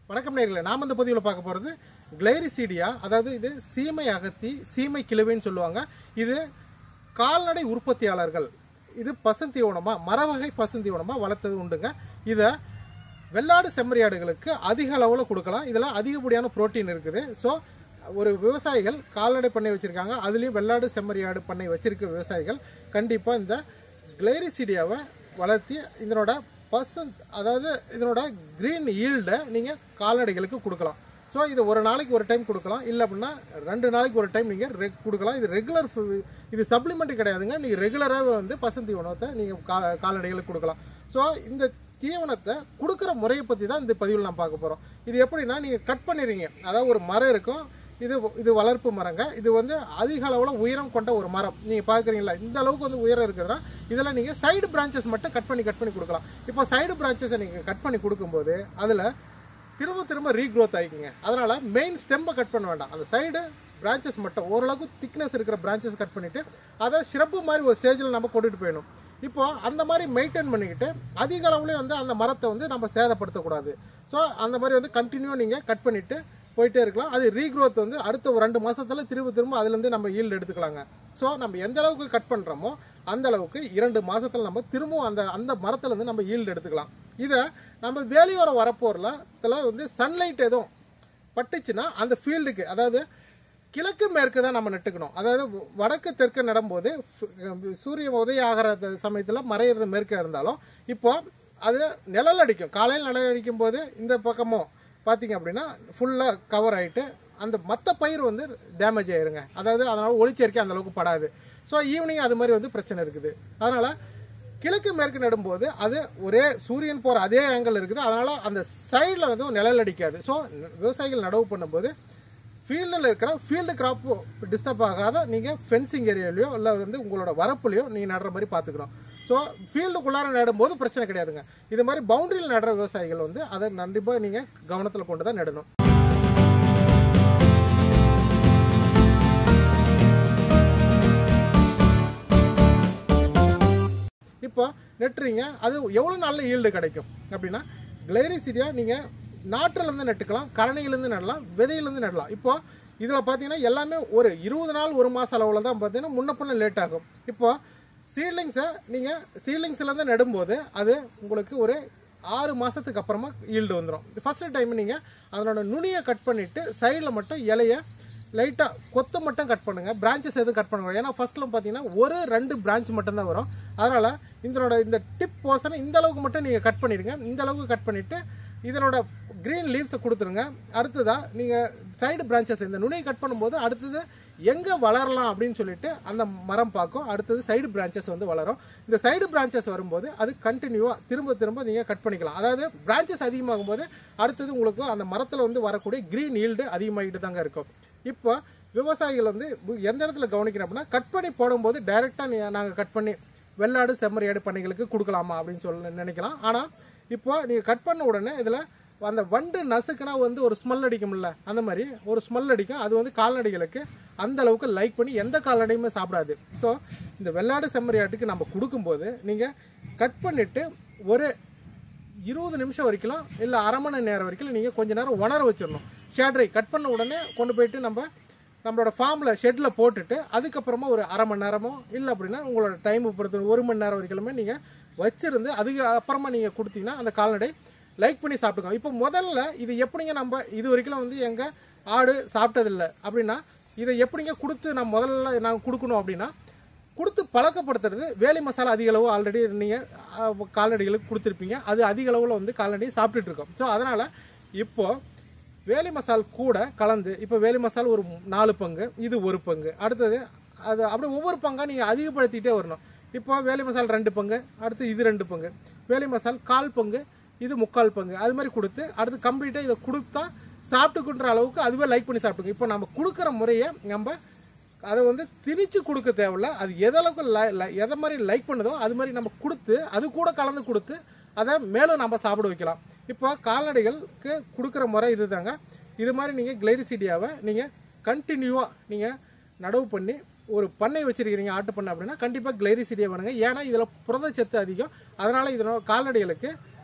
வணக்கம் நேர்களே நாம் இந்த பதிவில் பார்க்க போகிறது கிளைரிசீடியா அதாவது இது சீமை அகத்தி சீமை கிழவின்னு சொல்லுவாங்க இது கால்நடை உற்பத்தியாளர்கள் இது பசுந்தீவனமா மரவகை பசுந்தீவனமா வளர்த்தது உண்டுங்க இதை வெள்ளாடு செம்மறியாடுகளுக்கு அதிக அளவில் கொடுக்கலாம் இதில் அதிகப்படியான புரோட்டீன் இருக்குது ஸோ ஒரு விவசாயிகள் கால்நடை பண்ணை வச்சுருக்காங்க அதுலேயும் வெள்ளாடு செம்மறியாடு பண்ணை வச்சிருக்க விவசாயிகள் கண்டிப்பாக இந்த கிளைரிசீடியாவை வளர்த்தி இதனோட பர்சன்ட் அதாவது இதனோட க்ரீன் ஈல்டை நீங்கள் கால்நடைகளுக்கு கொடுக்கலாம் ஸோ இது ஒரு நாளைக்கு ஒரு டைம் கொடுக்கலாம் இல்லை அப்படின்னா ரெண்டு நாளைக்கு ஒரு டைம் நீங்கள் ரெக் கொடுக்கலாம் இது ரெகுலர் இது சப்ளிமெண்ட் கிடையாதுங்க நீங்கள் ரெகுலராக வந்து பசுந்தி உணவத்தை நீங்கள் கா கால்நடைகளுக்கு கொடுக்கலாம் ஸோ இந்த தீவனத்தை கொடுக்குற முறையை பற்றி தான் இந்த பதிவில் நான் பார்க்க போகிறோம் இது எப்படின்னா நீங்கள் கட் பண்ணிடுறீங்க அதாவது ஒரு மரம் இருக்கும் இது இது வளர்ப்பு மரங்க இது வந்து அதிக அளவில் உயரம் கொண்ட ஒரு மரம் நீங்கள் பார்க்குறீங்களா இந்த அளவுக்கு வந்து உயரம் இருக்குதுன்னா இதில் நீங்கள் சைடு பிரான்ச்சஸ் மட்டும் கட் பண்ணி கட் பண்ணி கொடுக்கலாம் இப்போ சைடு பிரான்ச்சஸை நீங்கள் கட் பண்ணி கொடுக்கும்போது அதில் திரும்ப திரும்ப ரீக்ரோத் ஆகிக்குங்க அதனால் மெயின் ஸ்டெம்பை கட் பண்ண வேண்டாம் அந்த சைடு பிரான்ச்சஸ் மட்டும் ஓரளவுக்கு திக்னஸ் இருக்கிற பிரான்ச்சஸ் கட் பண்ணிவிட்டு அதை ஷ்ரப்பு மாதிரி ஒரு ஸ்டேஜில் நம்ம கொண்டுட்டு போயிடணும் இப்போ அந்த மாதிரி மெயின்டைன் பண்ணிக்கிட்டு அதிக அளவுலேயே வந்து அந்த மரத்தை வந்து நம்ம சேதப்படுத்தக்கூடாது ஸோ அந்த மாதிரி வந்து கண்டினியூவாக நீங்கள் கட் பண்ணிவிட்டு போயிட்டே இருக்கலாம் அது ரீக்ரோத் வந்து அடுத்த ஒரு ரெண்டு மாசத்துல திரும்ப திரும்ப அதுலேருந்து நம்ம ஈல்டு எடுத்துக்கலாங்க ஸோ நம்ம எந்த அளவுக்கு கட் பண்ணுறோமோ அந்த அளவுக்கு இரண்டு மாசத்துல நம்ம திரும்பவும் அந்த அந்த மரத்துலேருந்து நம்ம ஈல்டு எடுத்துக்கலாம் இதை நம்ம வேலையோரம் வரப்போரில் இதில் வந்து சன்லைட் எதுவும் பட்டுச்சுன்னா அந்த ஃபீல்டுக்கு அதாவது கிழக்கு மேற்கு தான் நம்ம நட்டுக்கணும் அதாவது வடக்கு தெற்கு நடும்போது சூரிய உதயம் ஆகிற சமயத்தில் மறையிறது மேற்கே இருந்தாலும் இப்போ அது நிழல் அடிக்கும் காலையில் நிழல் அடிக்கும் போது இந்த பக்கமும் பார்த்தீங்க அப்படின்னா ஃபுல்லாக கவர் ஆகிட்டு அந்த மற்ற பயிர் வந்து டேமேஜ் ஆயிருங்க அதாவது அதனால் ஒளிச்சேர்க்கை அந்த அளவுக்கு படாது ஸோ ஈவினிங் அது மாதிரி வந்து பிரச்சனை இருக்குது அதனால் கிழக்கு மேற்கு நடும்போது அது ஒரே சூரியன் போகிற அதே ஆங்கிள் இருக்குது அதனால் அந்த சைடில் வந்து நிழல் அடிக்காது ஸோ விவசாயிகள் நடவு பண்ணும்போது ஃபீல்டில் இருக்கிற ஃபீல்டு கிராப்பு டிஸ்டர்ப் ஆகாத நீங்கள் ஃபென்சிங் ஏரியாலையோ இல்லை வந்து உங்களோட வரப்புலையோ நீங்கள் நடுற மாதிரி பார்த்துக்கணும் ஸோ ஃபீல்டுக்குள்ளார நடும்போது பிரச்சனை கிடையாதுங்க இது மாதிரி பவுண்டரியில் நடுற விவசாயிகள் வந்து அதை கண்டிப்பாக நீங்கள் கவனத்தில் கொண்டு தான் நடணும் இப்போ நெட்டுறீங்க அது எவ்வளோ நல்ல ஈல்டு கிடைக்கும் அப்படின்னா கிளைரிசிடியா நீங்கள் நாட்டிலேருந்து நட்டுக்கலாம் கரணையிலேருந்து நடலாம் விதையிலேருந்து நடலாம் இப்போ இதில் பார்த்தீங்கன்னா எல்லாமே ஒரு இருபது நாள் ஒரு மாத அளவில் தான் பார்த்தீங்கன்னா முன்ன பின்ன லேட் ஆகும் இப்போ சீட்லிங்ஸை நீங்கள் சீட்லிங்ஸ்லேருந்து நடும்போது அது உங்களுக்கு ஒரு ஆறு மாதத்துக்கு அப்புறமா ஈல்டு வந்துடும் ஃபஸ்ட்டு டைம் நீங்கள் அதனோட நுனியை கட் பண்ணிவிட்டு சைடில் மட்டும் இலைய லைட்டாக கொத்து மட்டும் கட் பண்ணுங்கள் பிரான்ச்சஸ் எதுவும் கட் பண்ணுங்க ஏன்னா ஃபஸ்ட்டில் பார்த்தீங்கன்னா ஒரு ரெண்டு பிரான்ச் மட்டும்தான் வரும் அதனால் இதனோட இந்த டிப் போர்ஷனை இந்த அளவுக்கு மட்டும் நீங்கள் கட் பண்ணிடுங்க இந்த அளவுக்கு கட் பண்ணிவிட்டு இதனோட க்ரீன் லீவ்ஸை கொடுத்துருங்க அடுத்ததாக நீங்கள் சைடு பிரான்ச்சஸ் இந்த நுனியை கட் பண்ணும்போது அடுத்தது எங்கே வளரலாம் அப்படின்னு சொல்லிட்டு அந்த மரம் பார்க்கும் அடுத்தது சைடு பிரான்ச்சஸ் வந்து வளரும் இந்த சைடு பிரான்ச்சஸ் வரும்போது அது கண்டினியூவாக திரும்ப திரும்ப நீங்கள் கட் பண்ணிக்கலாம் அதாவது பிரான்ச்சஸ் அதிகமாகும் போது அடுத்தது உங்களுக்கு அந்த மரத்தில் வந்து வரக்கூடிய க்ரீன் ஈல்டு அதிகமாகிட்டு தாங்க இருக்கும் இப்போ விவசாயிகள் வந்து எந்த இடத்துல கவனிக்கணும் அப்படின்னா கட் பண்ணி போடும்போது டைரெக்டாக நாங்கள் கட் பண்ணி வெள்ளாடு செம்மறியாடு பண்ணைகளுக்கு கொடுக்கலாமா அப்படின்னு சொல்லி நினைக்கலாம் ஆனால் இப்போ நீங்கள் கட் பண்ண உடனே இதில் அந்த வண்டு நசுக்குனா வந்து ஒரு ஸ்மெல் அடிக்கும்ல அந்த மாதிரி ஒரு ஸ்மெல் அடிக்கும் அது வந்து கால்நடைகளுக்கு அந்த அளவுக்கு லைக் பண்ணி எந்த கால்நடையுமே சாப்பிடாது ஸோ இந்த வெள்ளாடு செம்மறியாட்டுக்கு நம்ம கொடுக்கும்போது நீங்கள் கட் பண்ணிவிட்டு ஒரு இருபது நிமிஷம் வரைக்கும் இல்லை அரை மணி நேரம் வரைக்கும் நீங்கள் கொஞ்ச நேரம் உணர வச்சிடணும் ஷேட்ரை கட் பண்ண உடனே கொண்டு போயிட்டு நம்ம நம்மளோட ஃபார்மில் ஷெட்டில் போட்டுட்டு அதுக்கப்புறமா ஒரு அரை மணி நேரமோ இல்லை அப்படின்னா உங்களோட டைம் பொறுத்து ஒரு மணி நேரம் வரைக்குமே நீங்கள் வச்சிருந்து அதுக்கு அப்புறமா நீங்கள் கொடுத்தீங்கன்னா அந்த கால்நடை லைக் பண்ணி சாப்பிட்டுக்கோங்க இப்போ முதல்ல இது எப்படிங்க நம்ம இது வரைக்கும் வந்து எங்கள் ஆடு சாப்பிட்டதில்லை அப்படின்னா இதை எப்படிங்க கொடுத்து நான் முதல்ல நாங்கள் கொடுக்கணும் அப்படின்னா கொடுத்து பழக்கப்படுத்துறது வேலி மசாலா அதிக அளவு ஆல்ரெடி நீங்கள் கால்நடைகளுக்கு கொடுத்துருப்பீங்க அது அதிக அளவில் வந்து கால்நடை சாப்பிட்டுட்டு இருக்கோம் ஸோ அதனால் இப்போது வேலி மசால் கூட கலந்து இப்போ வேலி மசால் ஒரு நாலு பங்கு இது ஒரு பங்கு அடுத்தது அது அப்படியே ஒவ்வொரு பங்காக நீங்கள் அதிகப்படுத்திகிட்டே வரணும் இப்போ வேலி மசால் ரெண்டு பங்கு அடுத்து இது ரெண்டு பங்கு வேலி மசால் கால் பங்கு இது முக்கால் பங்கு அது மாதிரி கொடுத்து அடுத்து கம்ப்ளீட்டாக இதை கொடுத்தா சாப்பிட்டுக்குன்ற அளவுக்கு அதுவே லைக் பண்ணி சாப்பிட்டுக்கும் இப்போ நம்ம கொடுக்குற முறையை நம்ம அதை வந்து திணிச்சு கொடுக்க தேவையில்ல அது எதளவுக்கு எதை மாதிரி லைக் பண்ணுதோ அது மாதிரி நம்ம கொடுத்து அது கூட கலந்து கொடுத்து அதை மேலும் நம்ம சாப்பிட வைக்கலாம் இப்போ கால்நடைகளுக்கு கொடுக்குற முறை இது தாங்க இது மாதிரி நீங்கள் கிளைரிசிடியாவை நீங்கள் கண்டினியூவாக நீங்கள் நடவு பண்ணி ஒரு பண்ணை வச்சிருக்கிறீங்க ஆட்டு பண்ணை அப்படின்னா கண்டிப்பாக கிளைரிசிடியா வேணுங்க ஏன்னா இதில் புரதச்சத்து அதிகம் அதனால் இதனோட கால்நடைகளுக்கு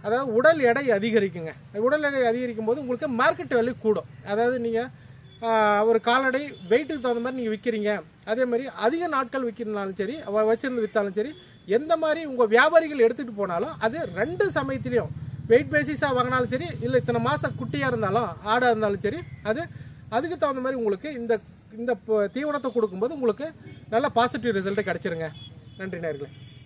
அதாவது உடல் எடை அதிகரிக்குங்க உடல் எடை அதிகரிக்கும் போது உங்களுக்கு மார்க்கெட் வேல்யூ கூடும் அதாவது நீங்கள் ஒரு கால்நடை வெயிட்டுக்கு தகுந்த மாதிரி நீங்கள் விற்கிறீங்க அதே மாதிரி அதிக நாட்கள் விற்கிறனாலும் சரி வ- வச்சிருந்து விற்றாலும் சரி எந்த மாதிரி உங்கள் வியாபாரிகள் எடுத்துகிட்டு போனாலும் அது ரெண்டு சமயத்துலேயும் வெயிட் பேசிஸாக வாங்கினாலும் சரி இல்லை இத்தனை மாதம் குட்டியாக இருந்தாலும் ஆடாக இருந்தாலும் சரி அது அதுக்கு தகுந்த மாதிரி உங்களுக்கு இந்த இந்த ப- தீவனத்தை கொடுக்கும்போது உங்களுக்கு நல்ல பாசிட்டிவ் ரிசல்ட் கிடைச்சிருங்க நன்றி நேர்களே